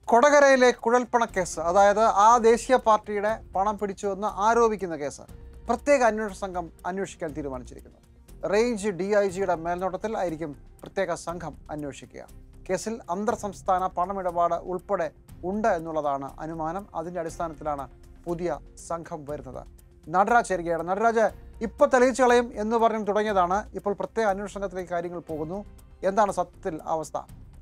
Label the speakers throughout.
Speaker 1: കൊടകരയിലെ കുഴൽപ്പണക്കേസ് അതായത് ആ ദേശീയ പാർട്ടിയുടെ പണം പിടിച്ചുവെന്ന് ആരോപിക്കുന്ന കേസ് പ്രത്യേക അന്വേഷണ സംഘം അന്വേഷിക്കാൻ തീരുമാനിച്ചിരിക്കുന്നു റേഞ്ച് ഡി ഐ ജിയുടെ മേൽനോട്ടത്തിൽ ആയിരിക്കും പ്രത്യേക സംഘം അന്വേഷിക്കുക കേസിൽ അന്തർ സംസ്ഥാന പണമിടപാട് ഉൾപ്പെടെ ഉണ്ട് എന്നുള്ളതാണ് അനുമാനം അതിൻ്റെ അടിസ്ഥാനത്തിലാണ് പുതിയ സംഘം വരുന്നത് നടരാജ് ചേരുകയാണ് നടരാജ് ഇപ്പോൾ തെളിയിച്ചു കളയും എന്ന് പറഞ്ഞ് തുടങ്ങിയതാണ് ഇപ്പോൾ പ്രത്യേക അന്വേഷണ സംഘത്തിലേക്ക് കാര്യങ്ങൾ പോകുന്നു എന്താണ് സത്യത്തിൽ അവസ്ഥ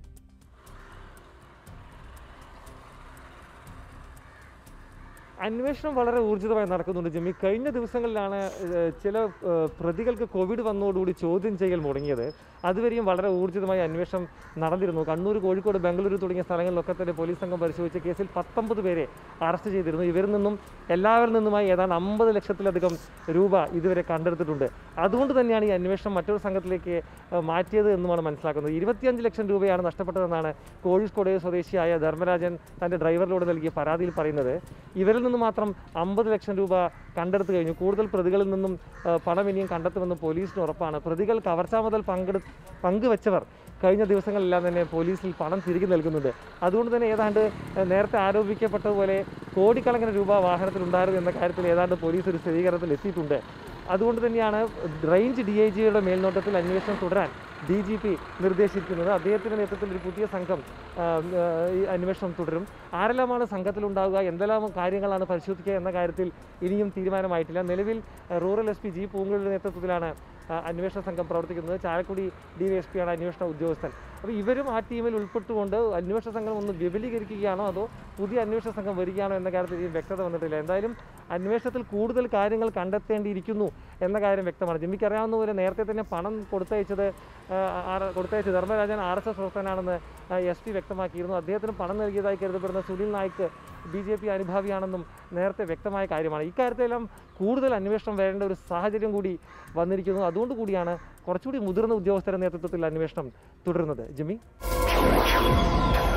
Speaker 2: അന്വേഷണം വളരെ ഊർജിതമായി നടക്കുന്നുണ്ട് ജിമ്മി കഴിഞ്ഞ ദിവസങ്ങളിലാണ് ഏഹ്, ചില ഏഹ്, പ്രതികൾക്ക് കോവിഡ് വന്നതോടുകൂടി ചോദ്യം ചെയ്യൽ മുടങ്ങിയത് അതുവരെയും വളരെ ഊർജിതമായി അന്വേഷണം നടന്നിരുന്നു കണ്ണൂർ കോഴിക്കോട് ബംഗളൂരു തുടങ്ങിയ സ്ഥലങ്ങളിലൊക്കെ തന്നെ പോലീസ് സംഘം പരിശോധിച്ച കേസിൽ പത്തൊമ്പത് പേരെ അറസ്റ്റ് ചെയ്തിരുന്നു ഇവരിൽ നിന്നും എല്ലാവരിൽ നിന്നുമായി ഏതാണ്ട് അമ്പത് ലക്ഷത്തിലധികം രൂപ ഇതുവരെ കണ്ടെടുത്തിട്ടുണ്ട് അതുകൊണ്ട് തന്നെയാണ് ഈ അന്വേഷണം മറ്റൊരു സംഘത്തിലേക്ക് ഏഹ്, മാറ്റിയത് എന്നുമാണ് മനസ്സിലാക്കുന്നത് ഇരുപത്തിയഞ്ച് ലക്ഷം രൂപയാണ് നഷ്ടപ്പെട്ടതെന്നാണ് കോഴിക്കോട് സ്വദേശിയായ ധർമ്മരാജൻ തൻ്റെ ഡ്രൈവറിലൂടെ നൽകിയ പരാതിയിൽ പറയുന്നത് ഇവരിൽ നിന്ന് മാത്രം അമ്പത് ലക്ഷം രൂപ കണ്ടെടുത്തു കഴിഞ്ഞു കൂടുതൽ പ്രതികളിൽ നിന്നും ആ, പണം ഇനിയും കണ്ടെത്തുമെന്ന് പോലീസിന് ഉറപ്പാണ് പ്രതികൾ കവർച്ചാ മുതൽ പങ്കെടു പങ്കുവെച്ചവർ കഴിഞ്ഞ ദിവസങ്ങളെല്ലാം തന്നെ പോലീസിൽ പണം തിരികെ നൽകുന്നുണ്ട് അതുകൊണ്ട് തന്നെ ഏതാണ്ട് ആ, നേരത്തെ ആരോപിക്കപ്പെട്ടതുപോലെ കോടിക്കണക്കിന് രൂപ വാഹനത്തിലുണ്ടായിരുന്നു എന്ന കാര്യത്തിൽ ഏതാണ്ട് പോലീസ് ഒരു സ്ഥിരീകരണത്തിൽ എത്തിയിട്ടുണ്ട് അതുകൊണ്ട് തന്നെയാണ് റേഞ്ച് ഡി ഐ ജിയുടെ മേൽനോട്ടത്തിൽ അന്വേഷണം തുടരാൻ ഡി ജി പി നിർദ്ദേശിച്ചിരിക്കുന്നത് അദ്ദേഹത്തിൻ്റെ നേതൃത്വത്തിൽ ഒരു പുതിയ സംഘം ആ, ആ, ഈ അന്വേഷണം തുടരും ആരെല്ലാമാണ് സംഘത്തിലുണ്ടാവുക എന്തെല്ലാം കാര്യങ്ങളാണ് പരിശോധിക്കുക എന്ന കാര്യത്തിൽ ഇനിയും തീരുമാനമായിട്ടില്ല നിലവിൽ ആ, റൂറൽ എസ് പി ജി പൂങ്കളുടെ നേതൃത്വത്തിലാണ് ആ, അന്വേഷണ സംഘം പ്രവർത്തിക്കുന്നത് ചാലക്കുടി ഡി വൈ എസ് പിയാണ് അന്വേഷണ ഉദ്യോഗസ്ഥൻ അപ്പോൾ ഇവരും ആ ടീമിൽ ഉൾപ്പെട്ടുകൊണ്ട് അന്വേഷണ സംഘം ഒന്ന് വിപുലീകരിക്കുകയാണോ അതോ പുതിയ അന്വേഷണ സംഘം വരികയാണോ എന്ന കാര്യത്തിൽ ഇനിയും വ്യക്തത വന്നിട്ടില്ല എന്തായാലും അന്വേഷണത്തിൽ കൂടുതൽ കാര്യങ്ങൾ കണ്ടെത്തേണ്ടിയിരിക്കുന്നു എന്ന കാര്യം വ്യക്തമാണ് ജിമ്മിക്ക് അറിയാവുന്ന പോലെ നേരത്തെ തന്നെ പണം കൊടുത്തയച്ചത് ആ, ആർ- കൊടുത്തയച്ച ധർമ്മരാജൻ ആർ എസ് എസ് പ്രവർത്തനാണെന്ന് എസ് പി വ്യക്തമാക്കിയിരുന്നു അദ്ദേഹത്തിന് പണം നൽകിയതായി കരുതപ്പെടുന്ന സുനിൽ നായിക്ക് ബി ജെ പി അനുഭാവിയാണെന്നും നേരത്തെ വ്യക്തമായ കാര്യമാണ് ഇക്കാര്യത്തിലെല്ലാം കൂടുതൽ അന്വേഷണം വരേണ്ട ഒരു സാഹചര്യം കൂടി വന്നിരിക്കുന്നു അതുകൊണ്ട് കൂടിയാണ് കുറച്ചുകൂടി മുതിർന്ന ഉദ്യോഗസ്ഥരുടെ നേതൃത്വത്തിൽ അന്വേഷണം തുടരുന്നത് ജിമ്മി